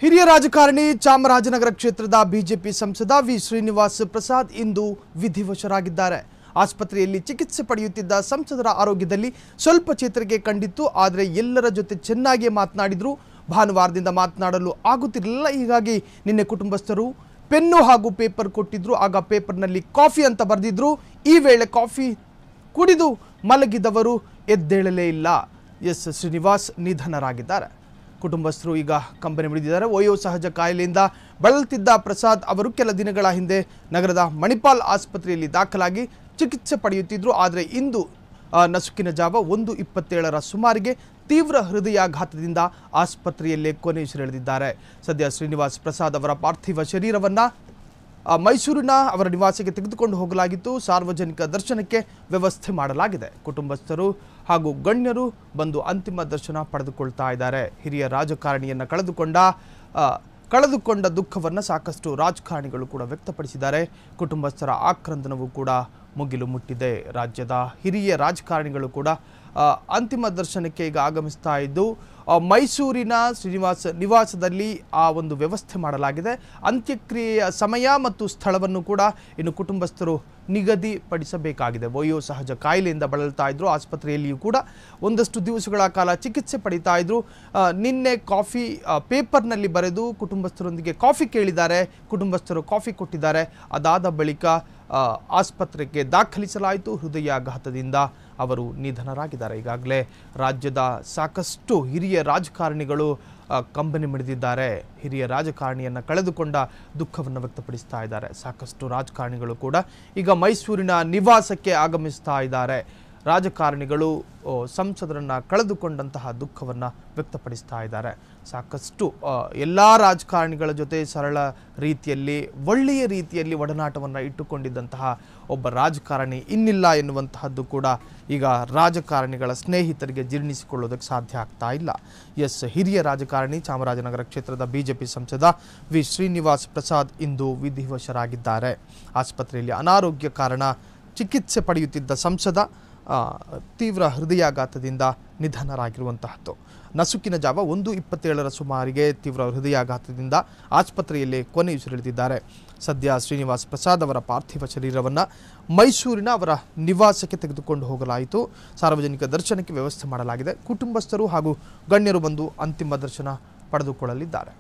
ಹಿರಿಯ ರಾಜಕಾರಣಿ ಚಾಮರಾಜನಗರ ಕ್ಷೇತ್ರದ ಬಿಜೆಪಿ ಸಂಸದ ವಿ ಶ್ರೀನಿವಾಸ್ ಪ್ರಸಾದ್ ಇಂದು ವಿಧಿವಶರಾಗಿದ್ದಾರೆ ಆಸ್ಪತ್ರೆಯಲ್ಲಿ ಚಿಕಿತ್ಸೆ ಪಡೆಯುತ್ತಿದ್ದ ಸಂಸದರ ಆರೋಗ್ಯದಲ್ಲಿ ಸ್ವಲ್ಪ ಚೇತರಿಕೆ ಕಂಡಿತ್ತು ಆದರೆ ಎಲ್ಲರ ಜೊತೆ ಚೆನ್ನಾಗಿಯೇ ಮಾತನಾಡಿದ್ರು ಭಾನುವಾರದಿಂದ ಮಾತನಾಡಲು ಆಗುತ್ತಿರಲಿಲ್ಲ ಹೀಗಾಗಿ ನಿನ್ನೆ ಕುಟುಂಬಸ್ಥರು ಪೆನ್ನು ಹಾಗೂ ಪೇಪರ್ ಕೊಟ್ಟಿದ್ರು ಆಗ ಪೇಪರ್ನಲ್ಲಿ ಕಾಫಿ ಅಂತ ಬರೆದಿದ್ರು ಈ ವೇಳೆ ಕಾಫಿ ಕುಡಿದು ಮಲಗಿದವರು ಎದ್ದೇಳಲೇ ಇಲ್ಲ ಎಸ್ ಶ್ರೀನಿವಾಸ್ ನಿಧನರಾಗಿದ್ದಾರೆ ಕುಟುಂಬಸ್ಥರು ಈಗ ಕಂಬನಿ ಮಿಡಿದಿದ್ದಾರೆ ವಯೋಸಹಜ ಕಾಯಿಲೆಯಿಂದ ಬಳಲುತ್ತಿದ್ದ ಪ್ರಸಾದ್ ಅವರು ಕೆಲ ದಿನಗಳ ಹಿಂದೆ ನಗರದ ಮಣಿಪಾಲ್ ಆಸ್ಪತ್ರೆಯಲ್ಲಿ ದಾಖಲಾಗಿ ಚಿಕಿತ್ಸೆ ಪಡೆಯುತ್ತಿದ್ದರು ಆದರೆ ಇಂದು ಆ, ನಸುಕಿನ ಜಾವ ಒಂದು ಇಪ್ಪತ್ತೇಳರ ಸುಮಾರಿಗೆ ತೀವ್ರ ಹೃದಯಾಘಾತದಿಂದ ಆಸ್ಪತ್ರೆಯಲ್ಲೇ ಕೊನೆಯುಸಿರೆಳೆದಿದ್ದಾರೆ ಸದ್ಯ ಶ್ರೀನಿವಾಸ್ ಪ್ರಸಾದ್ ಅವರ ಪಾರ್ಥಿವ ಶರೀರವನ್ನು ಆ, ಮೈಸೂರಿನ ಅವರ ನಿವಾಸಕ್ಕೆ ತೆಗೆದುಕೊಂಡು ಹೋಗಲಾಗಿತ್ತು ಸಾರ್ವಜನಿಕ ದರ್ಶನಕ್ಕೆ ವ್ಯವಸ್ಥೆ ಮಾಡಲಾಗಿದೆ ಕುಟುಂಬಸ್ಥರು ಹಾಗೂ ಗಣ್ಯರು ಬಂದು ಅಂತಿಮ ದರ್ಶನ ಪಡೆದುಕೊಳ್ತಾ ಇದ್ದಾರೆ ಹಿರಿಯ ರಾಜಕಾರಣಿಯನ್ನು ಕಳೆದುಕೊಂಡ ಆ, ಕಳೆದುಕೊಂಡ ದುಃಖವನ್ನು ಸಾಕಷ್ಟು ರಾಜಕಾರಣಿಗಳು ಕೂಡ ವ್ಯಕ್ತಪಡಿಸಿದ್ದಾರೆ ಕುಟುಂಬಸ್ಥರ ಆಕ್ರಂದನವು ಕೂಡ ಮುಗಿಲು ಮುಟ್ಟಿದೆ ರಾಜ್ಯದ ಹಿರಿಯ ರಾಜಕಾರಣಿಗಳು ಕೂಡ ಆ, ಅಂತಿಮ ದರ್ಶನಕ್ಕೆ ಈಗ ಆಗಮಿಸ್ತಾ ಇದ್ದು ಆ, ಮೈಸೂರಿನ ಶ್ರೀನಿವಾಸ ನಿವಾಸದಲ್ಲಿ ಆ ಒಂದು ವ್ಯವಸ್ಥೆ ಮಾಡಲಾಗಿದೆ ಅಂತ್ಯಕ್ರಿಯೆಯ ಸಮಯ ಮತ್ತು ಸ್ಥಳವನ್ನು ಕೂಡ ಇನ್ನು ಕುಟುಂಬಸ್ಥರು ನಿಗದಿಪಡಿಸಬೇಕಾಗಿದೆ ವಯೋಸಹಜ ಕಾಯಿಲೆಯಿಂದ ಬಳಲ್ತಾ ಇದ್ರು ಆಸ್ಪತ್ರೆಯಲ್ಲಿಯೂ ಕೂಡ ಒಂದಷ್ಟು ದಿವಸಗಳ ಕಾಲ ಚಿಕಿತ್ಸೆ ಪಡಿತಾ ಇದ್ರು ಆ, ನಿನ್ನೆ ಕಾಫಿ ಆ, ಪೇಪರ್ನಲ್ಲಿ ಬರೆದು ಕುಟುಂಬಸ್ಥರೊಂದಿಗೆ ಕಾಫಿ ಕೇಳಿದ್ದಾರೆ ಕುಟುಂಬಸ್ಥರು ಕಾಫಿ ಕೊಟ್ಟಿದ್ದಾರೆ ಅದಾದ ಬಳಿಕ ಆ, ಆಸ್ಪತ್ರೆಗೆ ದಾಖಲಿಸಲಾಯಿತು ಹೃದಯಾಘಾತದಿಂದ ಅವರು ನಿಧನರಾಗಿದ್ದಾರೆ ಈಗಾಗಲೇ ರಾಜ್ಯದ ಸಾಕಷ್ಟು ಹಿರಿಯ ರಾಜಕಾರಣಿಗಳು ಆ, ಕಂಬನಿ ಮಿಡಿದಿದ್ದಾರೆ ಹಿರಿಯ ರಾಜಕಾರಣಿಯನ್ನು ಕಳೆದುಕೊಂಡ ದುಃಖವನ್ನು ವ್ಯಕ್ತಪಡಿಸ್ತಾ ಇದ್ದಾರೆ ಸಾಕಷ್ಟು ರಾಜಕಾರಣಿಗಳು ಕೂಡ ಈಗ ಮೈಸೂರಿನ ನಿವಾಸಕ್ಕೆ ಆಗಮಿಸ್ತಾ ಇದ್ದಾರೆ ರಾಜಕಾರಣಿಗಳು ಓ, ಸಂಸದರನ್ನ ಕಳೆದುಕೊಂಡಂತಹ ದುಃಖವನ್ನು ವ್ಯಕ್ತಪಡಿಸ್ತಾ ಇದ್ದಾರೆ ಸಾಕಷ್ಟು ಎಲ್ಲ ರಾಜಕಾರಣಿಗಳ ಜೊತೆ ಸರಳ ರೀತಿಯಲ್ಲಿ ಒಳ್ಳೆಯ ರೀತಿಯಲ್ಲಿ ಒಡನಾಟವನ್ನು ಇಟ್ಟುಕೊಂಡಿದ್ದಂತಹ ಒಬ್ಬ ರಾಜಕಾರಣಿ ಇನ್ನಿಲ್ಲ ಎನ್ನುವಂತಹದ್ದು ಕೂಡ ಈಗ ರಾಜಕಾರಣಿಗಳ ಸ್ನೇಹಿತರಿಗೆ ಜೀರ್ಣಿಸಿಕೊಳ್ಳೋದಕ್ಕೆ ಸಾಧ್ಯ ಆಗ್ತಾ ಇಲ್ಲ ಎಸ್ ಹಿರಿಯ ರಾಜಕಾರಣಿ ಚಾಮರಾಜನಗರ ಕ್ಷೇತ್ರದ ಬಿಜೆಪಿ ಸಂಸದ ವಿ ಶ್ರೀನಿವಾಸ್ ಪ್ರಸಾದ್ ಇಂದು ವಿಧಿವಶರಾಗಿದ್ದಾರೆ ಆಸ್ಪತ್ರೆಯಲ್ಲಿ ಅನಾರೋಗ್ಯ ಕಾರಣ ಚಿಕಿತ್ಸೆ ಪಡೆಯುತ್ತಿದ್ದ ಸಂಸದ ಆ, ತೀವ್ರ ಹೃದಯಾಘಾತದಿಂದ ನಿಧನರಾಗಿರುವಂತಹದ್ದು ನಸುಕಿನ ಜಾವ ಒಂದು ಇಪ್ಪತ್ತೇಳರ ಸುಮಾರಿಗೆ ತೀವ್ರ ಹೃದಯಾಘಾತದಿಂದ ಆಸ್ಪತ್ರೆಯಲ್ಲಿ ಕೊನೆಯುಸಿರೆಳೆದಿದ್ದಾರೆ ಸದ್ಯ ಶ್ರೀನಿವಾಸ್ ಪ್ರಸಾದ್ ಅವರ ಪಾರ್ಥಿವ ಶರೀರವನ್ನು ಮೈಸೂರಿನ ಅವರ ನಿವಾಸಕ್ಕೆ ತೆಗೆದುಕೊಂಡು ಹೋಗಲಾಯಿತು ಸಾರ್ವಜನಿಕ ದರ್ಶನಕ್ಕೆ ವ್ಯವಸ್ಥೆ ಮಾಡಲಾಗಿದೆ ಕುಟುಂಬಸ್ಥರು ಹಾಗೂ ಗಣ್ಯರು ಬಂದು ಅಂತಿಮ ದರ್ಶನ ಪಡೆದುಕೊಳ್ಳಲಿದ್ದಾರೆ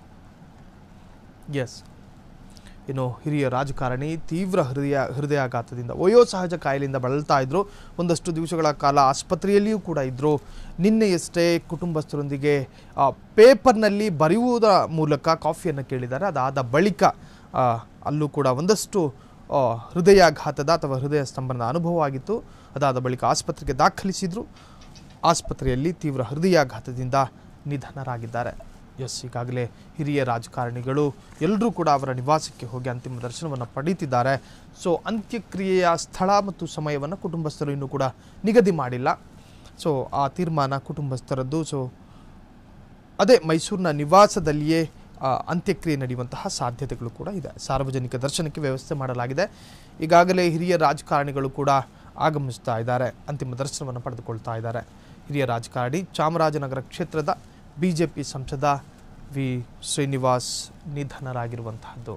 ಎಸ್ ಇನ್ನು ಹಿರಿಯ ರಾಜಕಾರಣಿ ತೀವ್ರ ಹೃದಯ ಹೃದಯಾಘಾತದಿಂದ ವಯೋಸಹಜ ಕಾಯಿಲೆಯಿಂದ ಬಳಲ್ತಾ ಇದ್ರು ಒಂದಷ್ಟು ದಿವಸಗಳ ಕಾಲ ಆಸ್ಪತ್ರೆಯಲ್ಲಿಯೂ ಕೂಡ ಇದ್ದರು ನಿನ್ನೆಯಷ್ಟೇ ಕುಟುಂಬಸ್ಥರೊಂದಿಗೆ ಆ, ಪೇಪರ್ನಲ್ಲಿ ಬರೆಯುವುದರ ಮೂಲಕ ಕಾಫಿಯನ್ನು ಕೇಳಿದ್ದಾರೆ ಅದಾದ ಬಳಿಕ ಆ, ಅಲ್ಲೂ ಕೂಡ ಒಂದಷ್ಟು ಆ, ಹೃದಯಾಘಾತದ ಅಥವಾ ಹೃದಯ ಸ್ತಂಭನದ ಅನುಭವ ಆಗಿತ್ತು ಅದಾದ ಬಳಿಕ ಆಸ್ಪತ್ರೆಗೆ ದಾಖಲಿಸಿದ್ರು ಆಸ್ಪತ್ರೆಯಲ್ಲಿ ತೀವ್ರ ಹೃದಯಾಘಾತದಿಂದ ನಿಧನರಾಗಿದ್ದಾರೆ ಎಸ್ ಈಗಾಗಲೇ ಹಿರಿಯ ರಾಜಕಾರಣಿಗಳು ಎಲ್ಲರೂ ಕೂಡ ಅವರ ನಿವಾಸಕ್ಕೆ ಹೋಗಿ ಅಂತಿಮ ದರ್ಶನವನ್ನು ಪಡೀತಿದ್ದಾರೆ ಸೊ ಅಂತ್ಯಕ್ರಿಯೆಯ ಸ್ಥಳ ಮತ್ತು ಸಮಯವನ್ನು ಕುಟುಂಬಸ್ಥರು ಇನ್ನೂ ಕೂಡ ನಿಗದಿ ಮಾಡಿಲ್ಲ ಸೊ ಆ ತೀರ್ಮಾನ ಕುಟುಂಬಸ್ಥರದ್ದು ಸೊ ಅದೇ ಮೈಸೂರಿನ ನಿವಾಸದಲ್ಲಿಯೇ ಆ, ಅಂತ್ಯಕ್ರಿಯೆ ನಡೆಯುವಂತಹ ಸಾಧ್ಯತೆಗಳು ಕೂಡ ಇದೆ ಸಾರ್ವಜನಿಕ ದರ್ಶನಕ್ಕೆ ವ್ಯವಸ್ಥೆ ಮಾಡಲಾಗಿದೆ ಈಗಾಗಲೇ ಹಿರಿಯ ರಾಜಕಾರಣಿಗಳು ಕೂಡ ಆಗಮಿಸ್ತಾ ಇದ್ದಾರೆ ಅಂತಿಮ ದರ್ಶನವನ್ನು ಪಡೆದುಕೊಳ್ತಾ ಇದ್ದಾರೆ ಹಿರಿಯ ರಾಜಕಾರಣಿ ಚಾಮರಾಜನಗರ ಕ್ಷೇತ್ರದ ಬಿ ಜೆ ಪಿ ಸಂಸದ ವಿ ಶ್ರೀನಿವಾಸ್ ನಿಧನರಾಗಿರುವಂತಹದ್ದು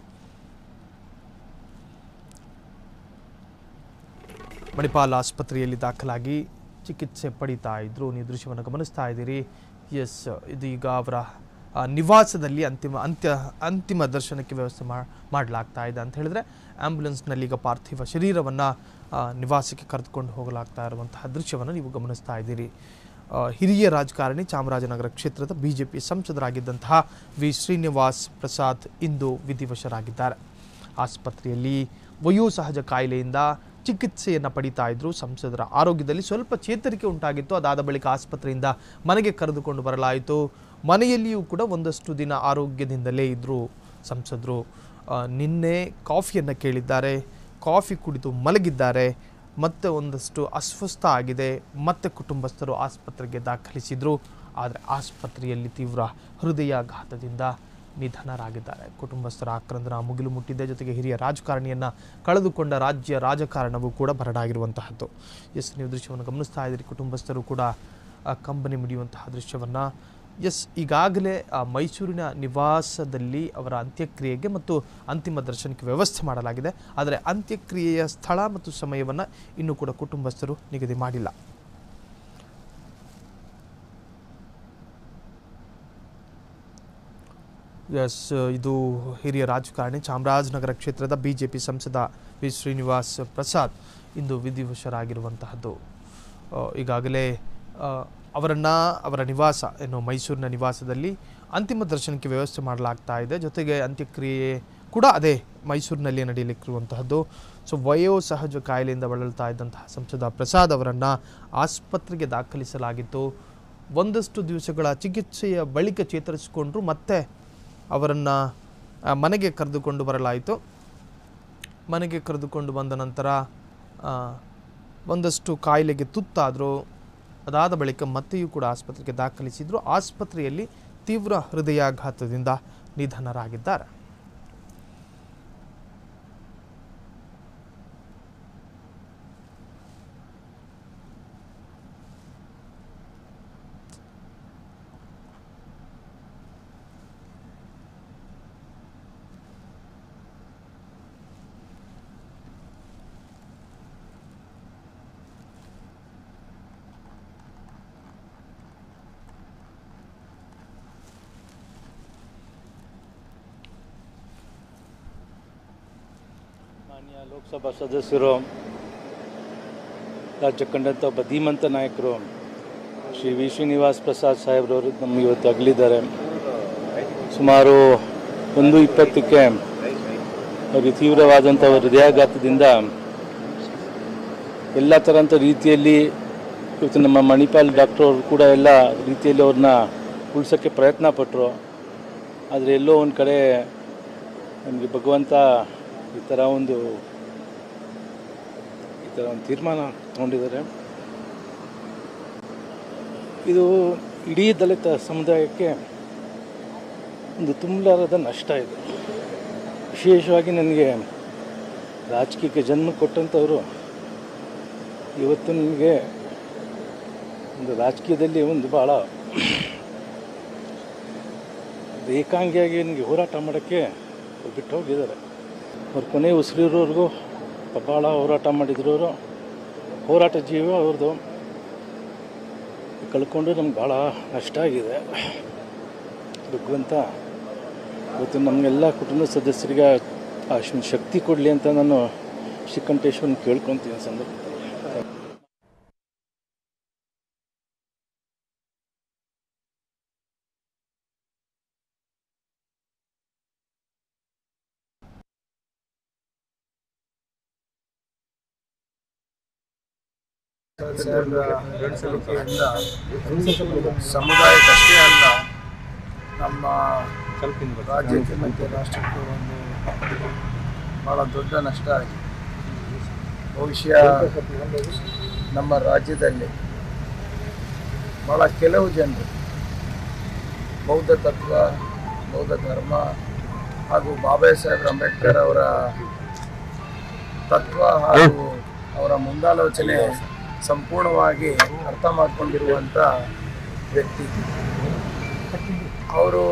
ಮಣಿಪಾಲ್ ಆಸ್ಪತ್ರೆಯಲ್ಲಿ ದಾಖಲಾಗಿ ಚಿಕಿತ್ಸೆ ಪಡಿತಾ ಇದ್ರು ನೀವು ದೃಶ್ಯವನ್ನು ಗಮನಿಸ್ತಾ ಇದ್ದೀರಿ ಎಸ್ ಇದು ಈಗ ಅವರ ಆ, ನಿವಾಸದಲ್ಲಿ ಅಂತಿಮ ಅಂತ್ಯ ಅಂತಿಮ ದರ್ಶನಕ್ಕೆ ವ್ಯವಸ್ಥೆ ಮಾ- ಮಾಡಲಾಗ್ತಾ ಇದೆ ಅಂತ ಹೇಳಿದ್ರೆ ಆ್ಯಂಬುಲೆನ್ಸ್ನಲ್ಲಿ ಈಗ ಪಾರ್ಥಿವ ಶರೀರವನ್ನು ನಿವಾಸಕ್ಕೆ ಕರೆದುಕೊಂಡು ಹೋಗಲಾಗ್ತಾ ಇರುವಂತಹ ದೃಶ್ಯವನ್ನು ನೀವು ಗಮನಿಸ್ತಾ ಇದ್ದೀರಿ ಆ, ಹಿರಿಯ ರಾಜಕಾರಣಿ ಚಾಮರಾಜನಗರ ಕ್ಷೇತ್ರದ ಬಿಜೆಪಿ ಸಂಸದರಾಗಿದ್ದಂತಹ ವಿ ಶ್ರೀನಿವಾಸ್ ಪ್ರಸಾದ್ ಇಂದು ವಿಧಿವಶರಾಗಿದ್ದಾರೆ ಆಸ್ಪತ್ರೆಯಲ್ಲಿ ವಯೋಸಹಜ ಕಾಯಿಲೆಯಿಂದ ಚಿಕಿತ್ಸೆಯನ್ನು ಪಡಿತಾ ಇದ್ರು ಸಂಸದರ ಆರೋಗ್ಯದಲ್ಲಿ ಸ್ವಲ್ಪ ಚೇತರಿಕೆ ಉಂಟಾಗಿತ್ತು ಅದಾದ ಬಳಿಕ ಆಸ್ಪತ್ರೆಯಿಂದ ಮನೆಗೆ ಕರೆದುಕೊಂಡು ಬರಲಾಯಿತು ಮನೆಯಲ್ಲಿಯೂ ಕೂಡ ಒಂದಷ್ಟು ದಿನ ಆರೋಗ್ಯದಿಂದಲೇ ಇದ್ದರು ಸಂಸದರು ಆ, ನಿನ್ನೆ ಕಾಫಿಯನ್ನು ಕೇಳಿದ್ದಾರೆ ಕಾಫಿ ಕುಡಿದು ಮಲಗಿದ್ದಾರೆ ಮತ್ತೆ ಒಂದಷ್ಟು ಅಸ್ವಸ್ಥ ಆಗಿದೆ ಮತ್ತೆ ಕುಟುಂಬಸ್ಥರು ಆಸ್ಪತ್ರೆಗೆ ದಾಖಲಿಸಿದ್ರು ಆದರೆ ಆಸ್ಪತ್ರೆಯಲ್ಲಿ ತೀವ್ರ ಹೃದಯಾಘಾತದಿಂದ ನಿಧನರಾಗಿದ್ದಾರೆ ಕುಟುಂಬಸ್ಥರ ಆಕ್ರಂದನ ಮುಗಿಲು ಮುಟ್ಟಿದ್ದೆ ಜೊತೆಗೆ ಹಿರಿಯ ರಾಜಕಾರಣಿಯನ್ನು ಕಳೆದುಕೊಂಡ ರಾಜ್ಯ ರಾಜಕಾರಣವೂ ಕೂಡ ಬರಡಾಗಿರುವಂತಹದ್ದು ಎಸ್ ನೀವು ದೃಶ್ಯವನ್ನು ಗಮನಿಸ್ತಾ ಇದ್ದೀರಿ ಕುಟುಂಬಸ್ಥರು ಕೂಡ ಆ, ಕಂಬನಿ ಮಿಡಿಯುವಂತಹ ದೃಶ್ಯವನ್ನು ಎಸ್ ಈಗಾಗಲೇ ಆ ಮೈಸೂರಿನ ನಿವಾಸದಲ್ಲಿ ಅವರ ಅಂತ್ಯಕ್ರಿಯೆಗೆ ಮತ್ತು ಅಂತಿಮ ದರ್ಶನಕ್ಕೆ ವ್ಯವಸ್ಥೆ ಮಾಡಲಾಗಿದೆ ಆದರೆ ಅಂತ್ಯಕ್ರಿಯೆಯ ಸ್ಥಳ ಮತ್ತು ಸಮಯವನ್ನು ಇನ್ನೂ ಕೂಡ ಕುಟುಂಬಸ್ಥರು ನಿಗದಿ ಮಾಡಿಲ್ಲ ಎಸ್ ಇದು ಹಿರಿಯ ರಾಜಕಾರಣಿ ಚಾಮರಾಜನಗರ ಕ್ಷೇತ್ರದ ಬಿಜೆಪಿ ಸಂಸದ ವಿ ಶ್ರೀನಿವಾಸ್ ಪ್ರಸಾದ್ ಇಂದು ವಿಧಿವಶರಾಗಿರುವಂತಹದ್ದು ಆ, ಈಗಾಗಲೇ ಆ, ಅವರನ್ನ ಅವರ ನಿವಾಸ ಏನು ಮೈಸೂರಿನ ನಿವಾಸದಲ್ಲಿ ಅಂತಿಮ ದರ್ಶನಕ್ಕೆ ವ್ಯವಸ್ಥೆ ಮಾಡಲಾಗ್ತಾ ಇದೆ ಜೊತೆಗೆ ಅಂತ್ಯಕ್ರಿಯೆ ಕೂಡ ಅದೇ ಮೈಸೂರಿನಲ್ಲಿ ನಡೆಯಲಿಕ್ಕಿರುವಂತಹದ್ದು ಸೊ ವಯೋಸಹಜ ಕಾಯಿಲೆಯಿಂದ ಬಳಲ್ತಾ ಇದ್ದಂತಹ ಸಂಸದ ಪ್ರಸಾದ್ ಅವರನ್ನು ಆಸ್ಪತ್ರೆಗೆ ದಾಖಲಿಸಲಾಗಿತ್ತು ಒಂದಷ್ಟು ದಿವಸಗಳ ಚಿಕಿತ್ಸೆಯ ಬಳಿಕ ಚೇತರಿಸಿಕೊಂಡ್ರು ಮತ್ತೆ ಅವರನ್ನು ಮನೆಗೆ ಕರೆದುಕೊಂಡು ಬರಲಾಯಿತು ಮನೆಗೆ ಕರೆದುಕೊಂಡು ಬಂದ ನಂತರ ಆ, ಒಂದಷ್ಟು ಕಾಯಿಲೆಗೆ ತುತ್ತಾದರು ಅದಾದ ಬಳಿಕ ಮತ್ತೆಯೂ ಕೂಡ ಆಸ್ಪತ್ರೆಗೆ ದಾಖಲಿಸಿದ್ರು ಆಸ್ಪತ್ರೆಯಲ್ಲಿ ತೀವ್ರ ಹೃದಯಾಘಾತದಿಂದ ನಿಧನರಾಗಿದ್ದಾರೆ ಮಾನ್ಯ ಲೋಕಸಭಾ ಸದಸ್ಯರು ರಾಜ್ಯ ಕಂಡಂಥ ಒಬ್ಬ ಧೀಮಂತ ನಾಯಕರು ಶ್ರೀ ವಿ ಶ್ರೀನಿವಾಸ್ ಪ್ರಸಾದ್ ಸಾಹೇಬ್ರವರು ನಮ್ಗೆ ಇವತ್ತು ಅಗಲಿದ್ದಾರೆ ಸುಮಾರು ಒಂದು ಇಪ್ಪತ್ತಕ್ಕೆ ಅವರಿಗೆ ತೀವ್ರವಾದಂಥ ಹೃದಯಾಘಾತದಿಂದ ಎಲ್ಲ ಥರಂಥ ರೀತಿಯಲ್ಲಿ ಇವತ್ತು ನಮ್ಮ ಮಣಿಪಾಲ್ ಡಾಕ್ಟರ್ ಅವರು ಕೂಡ ಎಲ್ಲ ರೀತಿಯಲ್ಲಿ ಅವ್ರನ್ನ ಉಳ್ಸೋಕ್ಕೆ ಪ್ರಯತ್ನ ಪಟ್ಟರು ಆದರೆ ಎಲ್ಲೋ ಒಂದು ಕಡೆ ನಮಗೆ ಭಗವಂತ ಈ ಥರ ಒಂದು ಈ ಥರ ಒಂದು ತೀರ್ಮಾನ ತಗೊಂಡಿದ್ದಾರೆ ಇದು ಇಡೀ ದಲಿತ ಸಮುದಾಯಕ್ಕೆ ಒಂದು ತುಂಬಲಾರದ ನಷ್ಟ ಇದೆ ವಿಶೇಷವಾಗಿ ನನಗೆ ರಾಜಕೀಯಕ್ಕೆ ಜನ್ಮ ಕೊಟ್ಟಂಥವರು ಇವತ್ತು ನನಗೆ ಒಂದು ರಾಜಕೀಯದಲ್ಲಿ ಒಂದು ಭಾಳ ಏಕಾಂಗಿಯಾಗಿ ನನಗೆ ಹೋರಾಟ ಮಾಡೋಕ್ಕೆ ಅವ್ರು ಬಿಟ್ಟು ಹೋಗಿದ್ದಾರೆ ಅವ್ರ ಕೊನೆ ಉಸಿರಿರೋರ್ಗೂ ಭಾಳ ಹೋರಾಟ ಮಾಡಿದ್ರು ಅವರು ಹೋರಾಟ ಜೀವ ಅವ್ರದ್ದು ಕಳ್ಕೊಂಡು ನಮ್ಗೆ ಭಾಳ ನಷ್ಟ ಆಗಿದೆ ಭಗವಂತ ಇವತ್ತು ನಮಗೆಲ್ಲ ಕುಟುಂಬ ಸದಸ್ಯರಿಗೆ ಆ ಶ್- ಶಕ್ತಿ ಕೊಡಲಿ ಅಂತ ನಾನು ಶ್ರೀಕಂಠೇಶ್ವರನ ಕೇಳ್ಕೊತೀನಿ ಸಂದರ್ಭದಲ್ಲಿ ಸಲಿಕೆಯಿಂದ ಸಮುದಾಯಕ್ಕಷ್ಟೇ ಅಲ್ಲ ನಮ್ಮ ರಾಜ್ಯಕ್ಕೆ ಮತ್ತು ರಾಷ್ಟ್ರಕ್ಕೆ ಒಂದು ಭಾಳ ದೊಡ್ಡ ನಷ್ಟ ಆಗಿದೆ ಬಹುಶಃ ನಮ್ಮ ರಾಜ್ಯದಲ್ಲಿ ಭಾಳ ಕೆಲವು ಜನರು ಬೌದ್ಧ ತತ್ವ ಬೌದ್ಧ ಧರ್ಮ ಹಾಗೂ ಬಾಬಾ ಸಾಹೇಬ್ ಅಂಬೇಡ್ಕರ್ ಅವರ ತತ್ವ ಹಾಗೂ ಅವರ ಮುಂದಾಲೋಚನೆ ಸಂಪೂರ್ಣವಾಗಿ ಅರ್ಥ ಮಾಡ್ಕೊಂಡಿರುವಂಥ ವ್ಯಕ್ತಿ ಅವರು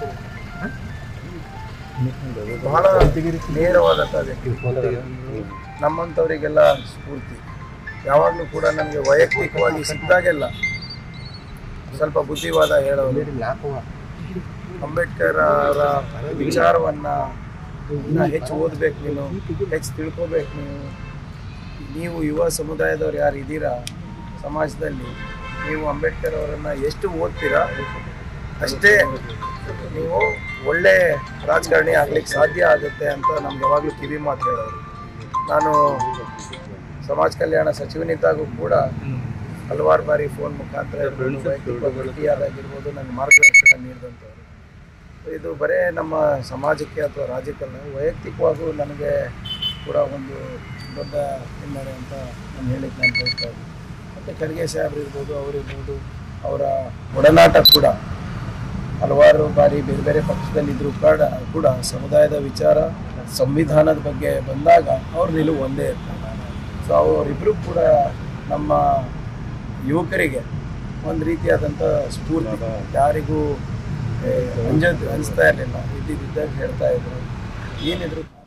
ಬಹಳ ನೇರವಾದಂಥ ವ್ಯಕ್ತಿ ನಮ್ಮಂಥವರಿಗೆಲ್ಲ ಸ್ಫೂರ್ತಿ ಯಾವಾಗಲೂ ಕೂಡ ನನಗೆ ವೈಯಕ್ತಿಕವಾಗಿ ಸಿಕ್ಕಿದಾಗೆಲ್ಲ ಸ್ವಲ್ಪ ಬುದ್ಧಿವಾದ ಹೇಳೋರು ಅಂಬೇಡ್ಕರ್ ಅವರ ವಿಚಾರವನ್ನ ಇನ್ನ ಹೆಚ್ಚು ಓದ್ಬೇಕು ನೀನು ಹೆಚ್ಚು ತಿಳ್ಕೊಬೇಕು ನೀವು ನೀವು ಯುವ ಸಮುದಾಯದವ್ರು ಯಾರು ಇದ್ದೀರಾ ಸಮಾಜದಲ್ಲಿ ನೀವು ಅಂಬೇಡ್ಕರ್ ಅವರನ್ನ ಎಷ್ಟು ಓದ್ತೀರಾ ಅಷ್ಟೇ ನೀವು ಒಳ್ಳೆ ರಾಜಕಾರಣಿ ಆಗ್ಲಿಕ್ಕೆ ಸಾಧ್ಯ ಆಗುತ್ತೆ ಅಂತ ನಮ್ಗೆ ಯಾವಾಗಲೂ ಕಿವಿ ಮಾತು ಹೇಳೋರು ನಾನು ಸಮಾಜ ಕಲ್ಯಾಣ ಸಚಿವನಿದ್ದಾಗೂ ಕೂಡ ಹಲವಾರು ಬಾರಿ ಫೋನ್ ಮುಖಾಂತರ ಇರ್ಬೋದು ವೈಯಕ್ತಿಕ ಭೇಟಿಯಾದಾಗಿರ್ಬೋದು ನನಗೆ ಮಾರ್ಗದರ್ಶನ ನೀಡಿದಂಥವ್ರು ಇದು ಬರೇ ನಮ್ಮ ಸಮಾಜಕ್ಕೆ ಅಥವಾ ರಾಜ್ಯಕ್ಕಲ್ಲ ವೈಯಕ್ತಿಕವಾಗೂ ನನಗೆ ಕೂಡ ಒಂದು ದೊಡ್ಡ ಹಿನ್ನಡೆ ಅಂತ ನಾನು ಹೇಳಿಕ್ಕೆ ನಾನು ಬಯಸ್ತಾ ಇದ್ದೀನಿ ಮತ್ತು ಖರ್ಗೆ ಸಾಹೇಬ್ರು ಇರ್ಬೋದು ಅವರಿರ್ಬೋದು ಅವರ ಒಡನಾಟ ಕೂಡ ಹಲವಾರು ಬಾರಿ ಬೇರೆ ಬೇರೆ ಪಕ್ಷದಲ್ಲಿದ್ದರೂ ಕೂಡ ಕೂಡ ಸಮುದಾಯದ ವಿಚಾರ ಸಂವಿಧಾನದ ಬಗ್ಗೆ ಬಂದಾಗ ಅವ್ರ ನಿಲುವು ಒಂದೇ ಇರ್ತದೆ ಸೊ ಅವರಿಬ್ಬರು ಕೂಡ ನಮ್ಮ ಯುವಕರಿಗೆ ಒಂದು ರೀತಿಯಾದಂಥ ಸ್ಫೂರ್ತಿ ಯಾರಿಗೂ ಏ, ಅಂಜದ್ ಅನಿಸ್ತಾ ಇರಲಿಲ್ಲ ಇದ್ದಿದ್ದಾಗ ಹೇಳ್ತಾ ಇದ್ರು ಏನಿದ್ರು